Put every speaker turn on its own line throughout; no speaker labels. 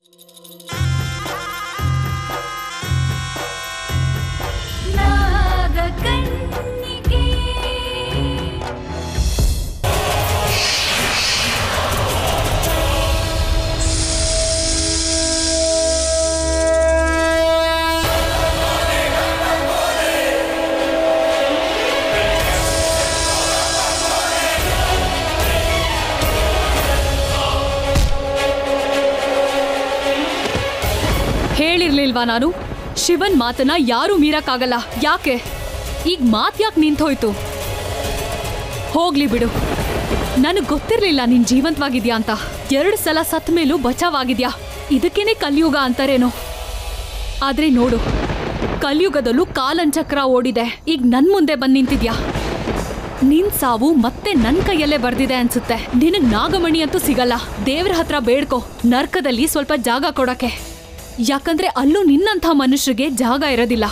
ಹೇಳಿರ್ಲಿಲ್ವಾ ನಾನು ಶಿವನ್ ಮಾತನ್ನ ಯಾರೂ ಮೀರಕ್ಕಾಗಲ್ಲ ಯಾಕೆ ಈಗ ಮಾತ್ ಯಾಕೆ ನಿಂತೋಯ್ತು ಹೋಗ್ಲಿ ಬಿಡು ನನಗ್ ಗೊತ್ತಿರ್ಲಿಲ್ಲ ನೀನ್ ಜೀವಂತವಾಗಿದ್ಯಾ ಅಂತ ಎರಡು ಸಲ ಸತ್ ಮೇಲೂ ಬಚಾವಾಗಿದ್ಯಾ ಇದಕ್ಕೇನೆ ಕಲಿಯುಗ ಅಂತಾರೇನೋ ಆದ್ರೆ ನೋಡು ಕಲಿಯುಗದಲ್ಲೂ ಕಾಲಂಚಕ್ರ ಓಡಿದೆ ಈಗ ನನ್ ಮುಂದೆ ಬಂದ್ ನಿಂತಿದ್ಯಾ ನಿನ್ ಸಾವು ಮತ್ತೆ ನನ್ ಕೈಯಲ್ಲೇ ಬರ್ದಿದೆ ಅನ್ಸುತ್ತೆ ನಿನಗ್ ನಾಗಮಣಿ ಅಂತೂ ಸಿಗಲ್ಲ ದೇವ್ರ ಹತ್ರ ಬೇಡ್ಕೊ ನರ್ಕದಲ್ಲಿ ಸ್ವಲ್ಪ ಜಾಗ ಕೊಡಕ್ಕೆ ಯಾಕಂದ್ರೆ ಅಲ್ಲೂ ನಿನ್ನಂಥ ಮನುಷ್ಯರಿಗೆ ಜಾಗ ಇರೋದಿಲ್ಲ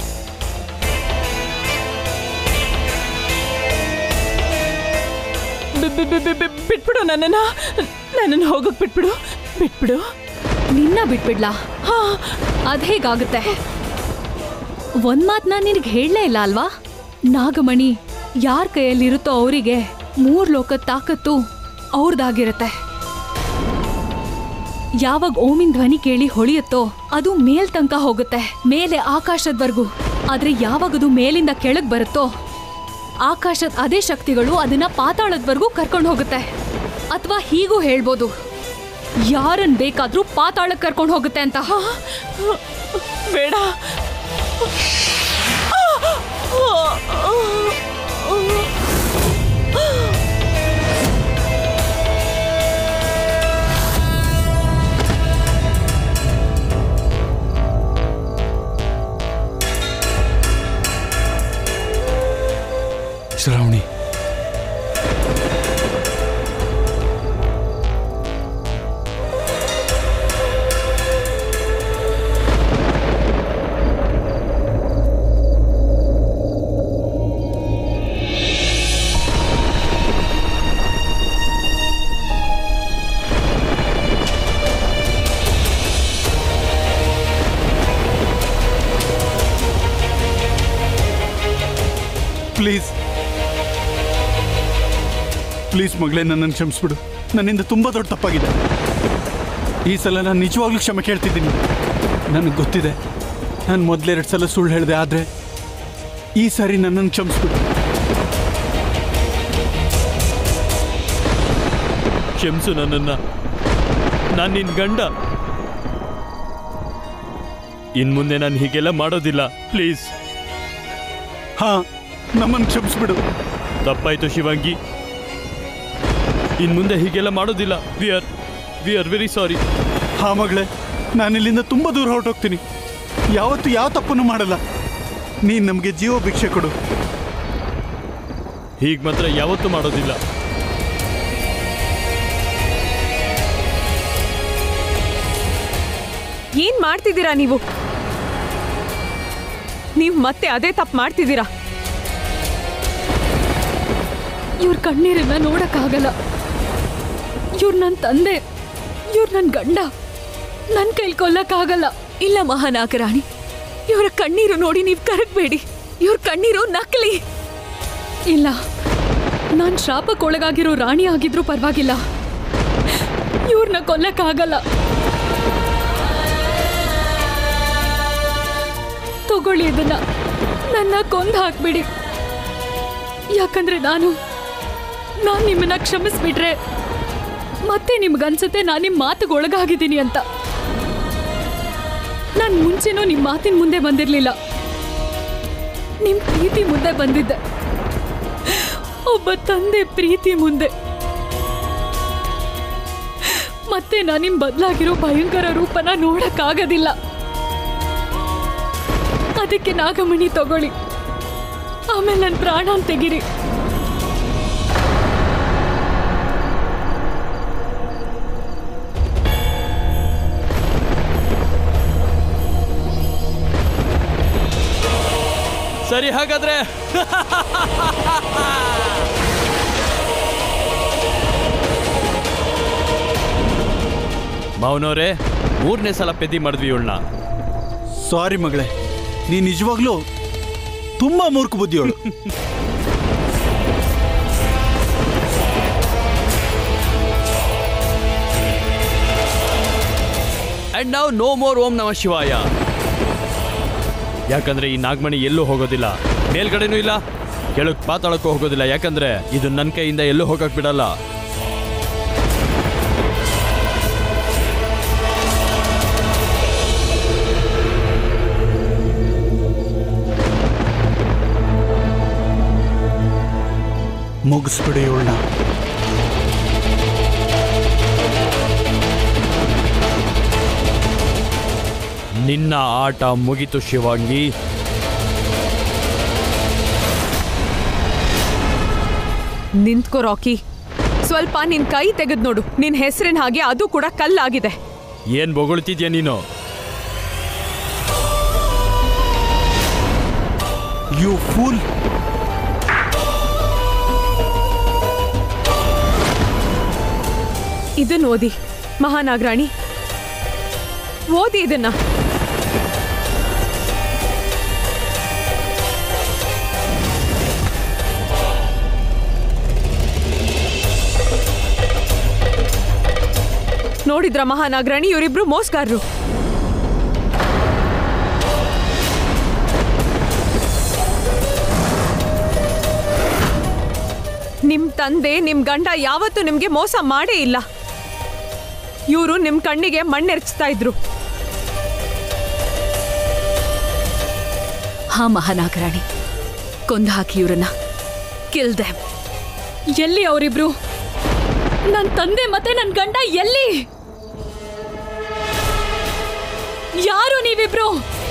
ಬಿ- ಬಿ- ಬಿ- ಬಿ- ಬಿ- ಬಿಟ್ಬಿಡು ನನ್ನನ್ನ ನನ್ನನ್ನು ಹೋಗಕ್ ಬಿಟ್ಬಿಡು ಬಿಟ್ಬಿಡು
ನಿನ್ನ ಬಿಟ್ಬಿಡ್ಲಾ ಹಾ ಅದ್ ಹೇಗಾಗುತ್ತೆ ಒಂದ್ ಮಾತ್ ನಾನ್ ನಿನಗೆ ಹೇಳಲೇ ಇಲ್ಲ ಅಲ್ವಾ ನಾಗಮಣಿ ಯಾರ ಕೈಯಲ್ಲಿರುತ್ತೋ ಅವರಿಗೆ ಮೂರ್ ಲೋಕದ ತಾಕತ್ತು ಅವ್ರದಾಗಿರುತ್ತೆ ಯಾವಾಗ ಓಮಿನ್ ಧ್ವನಿ ಕೇಳಿ ಹೊಳಿಯುತ್ತೋ ಅದು ಮೇಲ್ ತನಕ ಹೋಗುತ್ತೆ ಮೇಲೆ ಆಕಾಶದವರೆಗೂ ಆದ್ರೆ ಯಾವಾಗದು ಮೇಲಿಂದ ಕೆಳಗ್ ಬರುತ್ತೋ ಆಕಾಶದ ಅದೇ ಶಕ್ತಿಗಳು ಅದನ್ನ ಪಾತಾಳದವರೆಗೂ ಕರ್ಕೊಂಡು ಹೋಗುತ್ತೆ ಅಥವಾ ಹೀಗೂ ಹೇಳ್ಬೋದು ಯಾರನ್ ಬೇಕಾದ್ರೂ ಪಾತಾಳಕ್ಕೆ ಕರ್ಕೊಂಡು ಹೋಗುತ್ತೆ ಅಂತ
ಬೇಡ
ಶ್ರಾವಣಿ ಪ್ಲೀಸ್ ಪ್ಲೀಸ್ ಮಗಳೇ ನನ್ನನ್ನು ಕ್ಷಮಿಸ್ಬಿಡು ನನ್ನಿಂದ ತುಂಬ ದೊಡ್ಡ ತಪ್ಪಾಗಿದೆ ಈ ಸಲ ನಾನು ನಿಜವಾಗ್ಲೂ ಕ್ಷಮೆ ಕೇಳ್ತಿದ್ದೀನಿ ನನಗೆ ಗೊತ್ತಿದೆ ನಾನು ಮೊದಲೆರಡು ಸಲ ಸುಳ್ಳು ಹೇಳಿದೆ ಆದರೆ ಈ ಸಾರಿ ನನ್ನನ್ನು ಕ್ಷಮಿಸ್ಬಿಡು
ಕ್ಷಮಿಸು ನನ್ನನ್ನ ನಾನು ನಿನ್ ಗಂಡ ಇನ್ ಮುಂದೆ ನಾನು ಹೀಗೆಲ್ಲ ಮಾಡೋದಿಲ್ಲ ಪ್ಲೀಸ್
ಹಾಂ ನಮ್ಮನ್ನು ಕ್ಷಮಿಸ್ಬಿಡು
ತಪ್ಪಾಯ್ತು ಶಿವಂಗಿ ಇನ್ ಮುಂದೆ ಹೀಗೆಲ್ಲ ಮಾಡೋದಿಲ್ಲ we are we are very sorry
ಹಾಂ ಮಗಳೇ ನಾನು ಇಲ್ಲಿಂದ ತುಂಬ ದೂರ ಹೊರಟೋಗ್ತೀನಿ ಯಾವತ್ತೂ ಯಾವ ತಪ್ಪನ್ನು ಮಾಡಲ್ಲ ನೀನು ನಮಗೆ ಜೀವ ಭಿಕ್ಷೆ ಕೊಡು
ಹೀಗೆ ಮಾತ್ರ ಯಾವತ್ತೂ ಮಾಡೋದಿಲ್ಲ
ಏನ್ ಮಾಡ್ತಿದ್ದೀರಾ ನೀವು ನೀವು ಮತ್ತೆ ಅದೇ ತಪ್ಪು ಮಾಡ್ತಿದ್ದೀರಾ
ಇವ್ರ ಕಣ್ಣೀರನ್ನ ನೋಡಕ್ಕಾಗಲ್ಲ ಇವ್ರು ನನ್ನ ತಂದೆ ಇವ್ರು ನನ್ನ ಗಂಡ ನನ್ನ ಕೈಲಿ ಕೊಲ್ಲಕ್ಕಾಗಲ್ಲ
ಇಲ್ಲ ಮಹಾನಾಗರಾಣಿ ಇವರ ಕಣ್ಣೀರು ನೋಡಿ ನೀವು ಕರಗಬೇಡಿ ಇವ್ರ ಕಣ್ಣೀರು ನಕಲಿ
ಇಲ್ಲ ನಾನು ಶಾಪಕ್ಕೊಳಗಾಗಿರೋ ರಾಣಿ ಆಗಿದ್ರೂ ಪರವಾಗಿಲ್ಲ ಇವ್ರನ್ನ ಕೊಲ್ಲಕ್ಕಾಗಲ್ಲ ತಗೊಳ್ಳಿ ಇದನ್ನ ನನ್ನ ಕೊಂದು ಹಾಕ್ಬಿಡಿ ಯಾಕಂದ್ರೆ ನಾನು ನಾನು ನಿಮ್ಮನ್ನ ಕ್ಷಮಿಸ್ಬಿಟ್ರೆ ಮತ್ತೆ ನಿಮ್ಗನ್ಸುತ್ತೆ ನಾನು ನಿಮ್ಮ ಮಾತಿಗೆ ಒಳಗಾಗಿದ್ದೀನಿ ಅಂತ ನಾನು ಮುಂಚೆನೂ ನಿಮ್ಮ ಮಾತಿನ ಮುಂದೆ ಬಂದಿರಲಿಲ್ಲ ನಿಮ್ಮ ಪ್ರೀತಿ ಮುಂದೆ ಬಂದಿದ್ದೆ ಒಬ್ಬ ತಂದೆ ಪ್ರೀತಿ ಮುಂದೆ ಮತ್ತೆ ನಾನು ನಿಮ್ ಬದಲಾಗಿರೋ ಭಯಂಕರ ರೂಪನ ನೋಡಕ್ಕಾಗೋದಿಲ್ಲ ಅದಕ್ಕೆ ನಾಗಮಣಿ ತಗೊಳ್ಳಿ ಆಮೇಲೆ ನನ್ನ ಪ್ರಾಣ ತೆಗಿರಿ
ಸರಿ ಹಾಗಾದ್ರೆ ಮಾವನವ್ರೆ ಮೂರನೇ ಸಲ ಪೆದ್ದಿ ಮಾಡಿದ್ವಿ ಇವಳನ್ನ
ಸಾರಿ ಮಗಳೇ ನೀ ನಿಜವಾಗ್ಲೂ ತುಂಬಾ ಮೂರ್ಖ ಬುದ್ಧಿಯೋಳು
ಅಂಡ್ ನಾವು ನೋ ಮೋರ್ ಓಂ ನಮ ಶಿವಾಯ ಯಾಕಂದ್ರೆ ಈ ನಾಗಮಣಿ ಎಲ್ಲೂ ಹೋಗೋದಿಲ್ಲ ಮೇಲ್ಗಡೆನೂ ಇಲ್ಲ ಕೆಳಗ್ ಪಾತಾಳಕ್ಕೂ ಹೋಗೋದಿಲ್ಲ ಯಾಕಂದ್ರೆ ಇದು ನನ್ನ ಕೈಯಿಂದ ಎಲ್ಲೂ ಹೋಗಕ್ ಬಿಡಲ್ಲ
ಮುಗಿಸ್ಬಿಡಿ ಇವಳನ್ನ
ನಿನ್ನ ಆಟ ಮುಗಿತು ಶಿವಾಂಗಿ
ನಿಂತ್ಕೋ ರಾಕಿ ಸ್ವಲ್ಪ ನಿನ್ ಕೈ ತೆಗೆದ್ ನೋಡು ನಿನ್ ಹೆಸರಿನ ಹಾಗೆ ಅದು ಕೂಡ ಕಲ್ಲಾಗಿದೆ
ಏನ್ ಬೊಗಳ್ತಿದ್ಯಾ ನೀನು
ಯು ಫೂಲ್
ಇದನ್ನ ಓದಿ ಮಹಾನಾಗರಾಣಿ ಓದಿ ಇದನ್ನ ನೋಡಿದ್ರ ಮಹಾನಾಗರಾಣಿ ಇವರಿಬ್ರು ಮೋಸ್ಗಾರರು ನಿಮ್ ತಂದೆ ನಿಮ್ ಗಂಡ ಯಾವತ್ತೂ ನಿಮ್ಗೆ ಮೋಸ ಮಾಡೇ ಇಲ್ಲ ಇವರು ನಿಮ್ ಕಣ್ಣಿಗೆ ಮಣ್ಣೆರ್ಚ್ತಾ ಇದ್ರು
ಹಾ ಮಹಾನಾಗರಾಣಿ ಕೊಂದು ಹಾಕಿ ಇವ್ರನ್ನ ಕಿಲ್ ದ್ಯಾಮ್ ಎಲ್ಲಿ ಅವರಿಬ್ರು ನನ್ನ ತಂದೆ ಮತ್ತೆ ನನ್ನ ಗಂಡ ಎಲ್ಲಿ ಯಾರು ನೀವಿಬ್ರು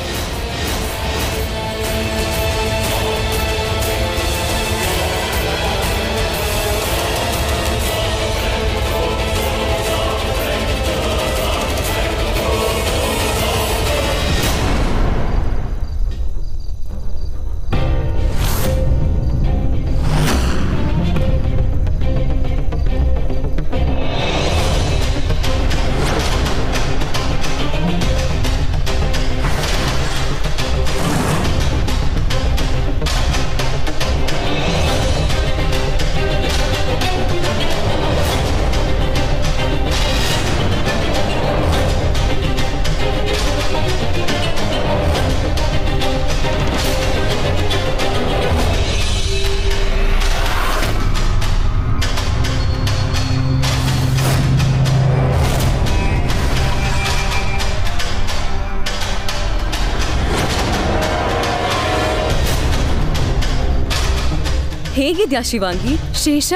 ಹೇಗಿದ್ಯಾ ಶಿವಾಂಗಿ ಶೇಷ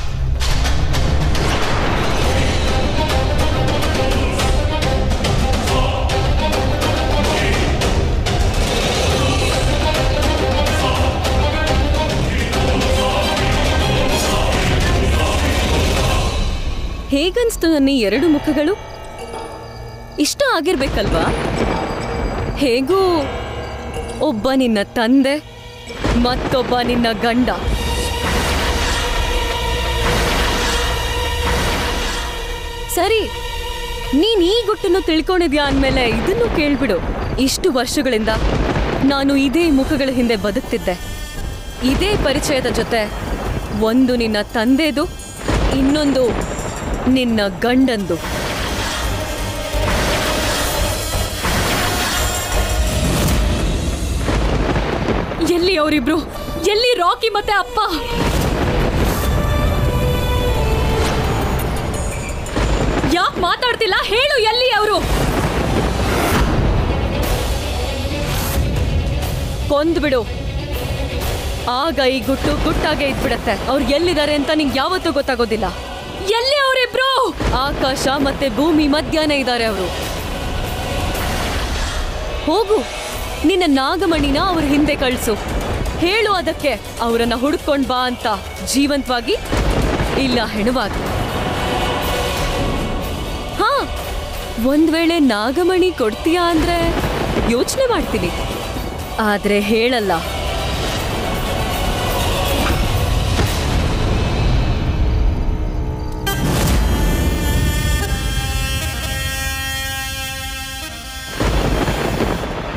ಹೇಗನ್ಸ್ತು ನನ್ನ ಈ ಎರಡು ಮುಖಗಳು ಇಷ್ಟ ಆಗಿರ್ಬೇಕಲ್ವಾ ಹೇಗೂ ಒಬ್ಬ ನಿನ್ನ ತಂದೆ ಮತ್ತೊಬ್ಬ ನಿನ್ನ ಗಂಡ ಸರಿ ನೀನ್ ಈ ಗುಟ್ಟನ್ನು ತಿಳ್ಕೊಂಡಿದ್ಯಾ ಅಂದ್ಮೇಲೆ ಇದನ್ನು ಕೇಳ್ಬಿಡು ಇಷ್ಟು ವರ್ಷಗಳಿಂದ ನಾನು ಇದೇ ಮುಖಗಳ ಹಿಂದೆ ಬದುಕ್ತಿದ್ದೆ ಇದೇ ಪರಿಚಯದ ಜೊತೆ ಒಂದು ನಿನ್ನ ತಂದೆದು ಇನ್ನೊಂದು ನಿನ್ನ ಗಂಡಂದು ಎಲ್ಲಿ ಅವರಿಬ್ರು ಎಲ್ಲಿ ರಾಕಿ ಮತ್ತೆ ಅಪ್ಪ ಯಾಕೆ ಮಾತಾಡ್ತಿಲ್ಲ ಹೇಳು ಎಲ್ಲಿ ಅವರು ಕೊಂದ್ಬಿಡು ಆಗ ಈ ಗುಟ್ಟು ಗುಟ್ಟಾಗೆ ಇದ್ಬಿಡತ್ತೆ ಅವ್ರು ಎಲ್ಲಿದ್ದಾರೆ ಅಂತ ನಿಂಗೆ ಯಾವತ್ತೂ ಗೊತ್ತಾಗೋದಿಲ್ಲ ಎಲ್ಲಿ ಅವರಿಬ್ರು ಆಕಾಶ ಮತ್ತೆ ಭೂಮಿ ಮಧ್ಯಾಹ್ನ ಇದ್ದಾರೆ ಅವರು ಹೋಗು ನಿನ್ನ ನಾಗಮಣಿನ ಅವ್ರ ಹಿಂದೆ ಕಳ್ಸು ಹೇಳು ಅದಕ್ಕೆ ಅವರನ್ನ ಹುಡ್ಕೊಂಡ್ ಬಾ ಅಂತ ಜೀವಂತವಾಗಿ ಇಲ್ಲ ಹೆಣವಾಗಿ ಹಾ ಒಂದ್ ವೇಳೆ ನಾಗಮಣಿ ಕೊಡ್ತೀಯಾ ಅಂದ್ರೆ ಯೋಚನೆ ಮಾಡ್ತೀನಿ ಆದ್ರೆ ಹೇಳಲ್ಲ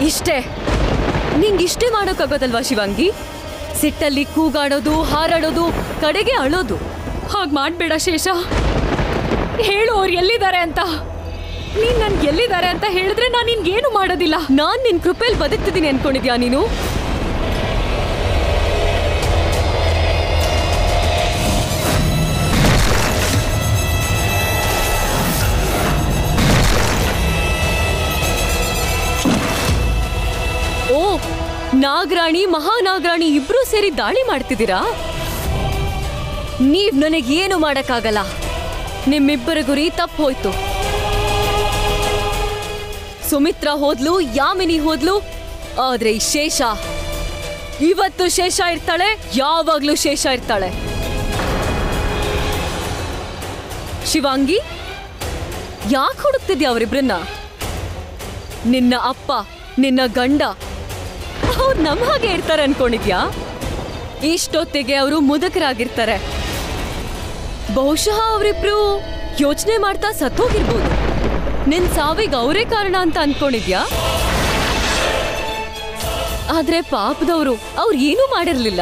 ಇಷ್ಟೇ ನಿಂಗಿಷ್ಟೇ ಮಾಡೋಕ್ಕಾಗೋದಲ್ವಾ ಶಿವಾಂಗಿ ಸಿಟ್ಟಲ್ಲಿ ಕೂಗಾಡೋದು ಹಾರಾಡೋದು ಕಡೆಗೆ ಅಳೋದು
ಹಾಗ್ ಮಾಡ್ಬೇಡ ಶೇಷ ಹೇಳು ಅವ್ರು ಎಲ್ಲಿದ್ದಾರೆ ಅಂತ ನೀನ್ ನನ್ಗೆ ಎಲ್ಲಿದ್ದಾರೆ ಅಂತ ಹೇಳಿದ್ರೆ ನಾನು ನಿನ್ಗೇನು ಮಾಡೋದಿಲ್ಲ
ನಾನ್ ನಿನ್ ಕೃಪೆಲ್ ಬದುಕ್ತಿದ್ದೀನಿ ಅನ್ಕೊಂಡಿದ್ಯಾ ನೀನು ಓ ನಾಗರಾಣಿ ಮಹಾನಾಗರಾಣಿ ಇಬ್ರು ಸೇರಿ ದಾಳಿ ಮಾಡ್ತಿದ್ದೀರಾ ನೀವ್ ನನಗೇನು ಮಾಡಕ್ಕಾಗಲ್ಲ ನಿಮ್ಮಿಬ್ಬರ ಗುರಿ ತಪ್ಪು ಹೋಯ್ತು ಸುಮಿತ್ರಾ ಹೋದ್ಲು ಯಾಮಿನಿ ಹೋದ್ಲು ಆದ್ರೆ ಈ ಶೇಷ ಇವತ್ತು ಶೇಷ ಇರ್ತಾಳೆ ಯಾವಾಗ್ಲೂ ಶೇಷ ಇರ್ತಾಳೆ ಶಿವಾಂಗಿ ಯಾಕೆ ಹುಡುಕ್ತಿದ್ಯಾ ಅವರಿಬ್ರನ್ನ ನಿನ್ನ ಅಪ್ಪ ನಿನ್ನ ಗಂಡ ಅವ್ರು ನಮ್ಮ ಹಾಗೆ ಇರ್ತಾರೆ ಅನ್ಕೊಂಡಿದ್ಯಾ ಇಷ್ಟೊತ್ತಿಗೆ ಅವರು ಮುದುಕರಾಗಿರ್ತಾರೆ ಬಹುಶಃ ಅವರಿಬ್ರು ಯೋಚನೆ ಮಾಡ್ತಾ ಸತ್ತೋಗಿರ್ಬೋದು ನಿನ್ ಸಾವಿಗೆ ಅವರೇ ಕಾರಣ ಅಂತ ಅನ್ಕೊಂಡಿದ್ಯಾ ಆದ್ರೆ ಪಾಪದವರು ಅವ್ರು ಏನೂ ಮಾಡಿರ್ಲಿಲ್ಲ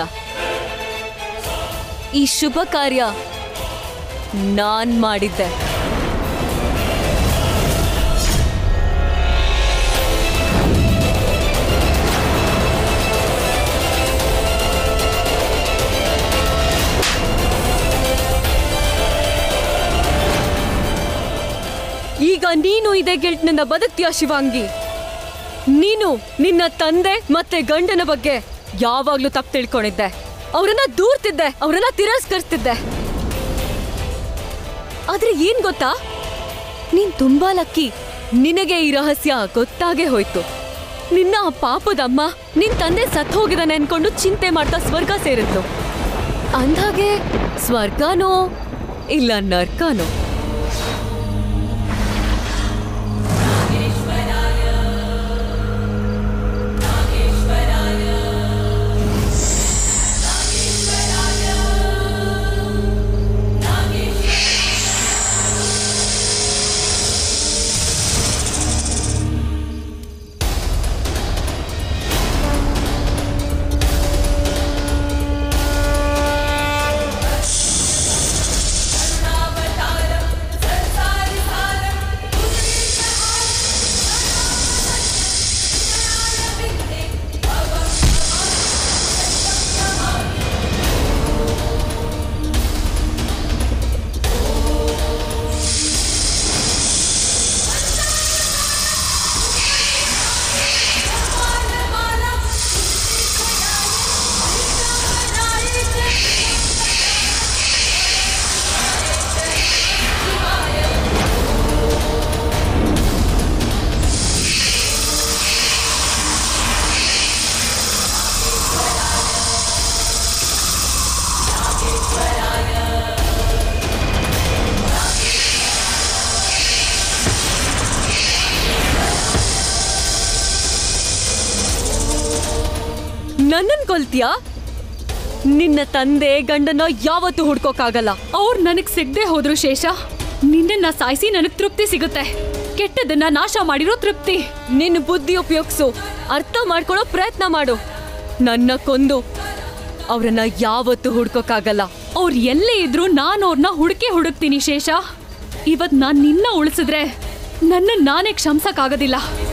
ಈ ಶುಭ ಕಾರ್ಯ ನಾನ್ ಮಾಡಿದ್ದೆ ಈಗ ನೀನು ಇದೇ ಗೆಲ್ಟ್ನಿಂದ ಬದುಕ್ತೀಯ ಶಿವಾಂಗಿ ನೀನು ನಿನ್ನ ತಂದೆ ಮತ್ತೆ ಗಂಡನ ಬಗ್ಗೆ ಯಾವಾಗ್ಲೂ ತಪ್ಪು ತಿಳ್ಕೊಂಡಿದ್ದೆ ಅವರನ್ನ ದೂರ್ತಿದ್ದೆ ಅವರನ್ನ ತಿರಸ್ಕರಿಸ್ತಿದ್ದೆ ಆದ್ರೆ ಏನ್ ಗೊತ್ತಾ ನೀನ್ ತುಂಬಾ ಲಕ್ಕಿ ನಿನಗೆ ಈ ರಹಸ್ಯ ಗೊತ್ತಾಗೇ ಹೋಯ್ತು ನಿನ್ನ ಆ ಪಾಪದಮ್ಮ ನಿನ್ ತಂದೆ ಸತ್ ಹೋಗಿದಾನೆ ಅನ್ಕೊಂಡು ಚಿಂತೆ ಮಾಡ್ತಾ ಸ್ವರ್ಗ ಸೇರಿದ್ಲು ಅಂದ್ಹಾಗೆ ಸ್ವರ್ಗನೋ ಇಲ್ಲ ನರ್ಕನೋ ನನ್ನನ್ ಕೊಲ್ತೀಯಾ ನಿನ್ನ ತಂದೆ ಗಂಡನ ಯಾವತ್ತೂ ಹುಡ್ಕೋಕ್ಕಾಗಲ್ಲ
ಅವ್ರು ನನಗ್ ಸಿಗದೆ ಹೋದ್ರು ಶೇಷ ನಿನ್ನನ್ನ ಸಾಯಿಸಿ ನನಗ್ ತೃಪ್ತಿ ಸಿಗುತ್ತೆ ಕೆಟ್ಟದನ್ನ ನಾಶ ಮಾಡಿರೋ ತೃಪ್ತಿ
ನಿನ್ನ ಬುದ್ಧಿ ಉಪಯೋಗಿಸು ಅರ್ಥ ಮಾಡ್ಕೊಳ್ಳೋ ಪ್ರಯತ್ನ ಮಾಡು ನನ್ನ ಕೊಂದು ಅವ್ರನ್ನ ಯಾವತ್ತೂ ಹುಡ್ಕೋಕ್ಕಾಗಲ್ಲ
ಅವ್ರು ಎಲ್ಲೇ ಇದ್ರು ನಾನು ಅವ್ರನ್ನ ಹುಡುಕಿ ಹುಡುಕ್ತೀನಿ ಶೇಷ ಇವತ್ ನಾನ್ ನಿನ್ನ ಉಳಿಸಿದ್ರೆ ನನ್ನ ನಾನೇ ಕ್ಷಮ್ಸಕ್ಕಾಗೋದಿಲ್ಲ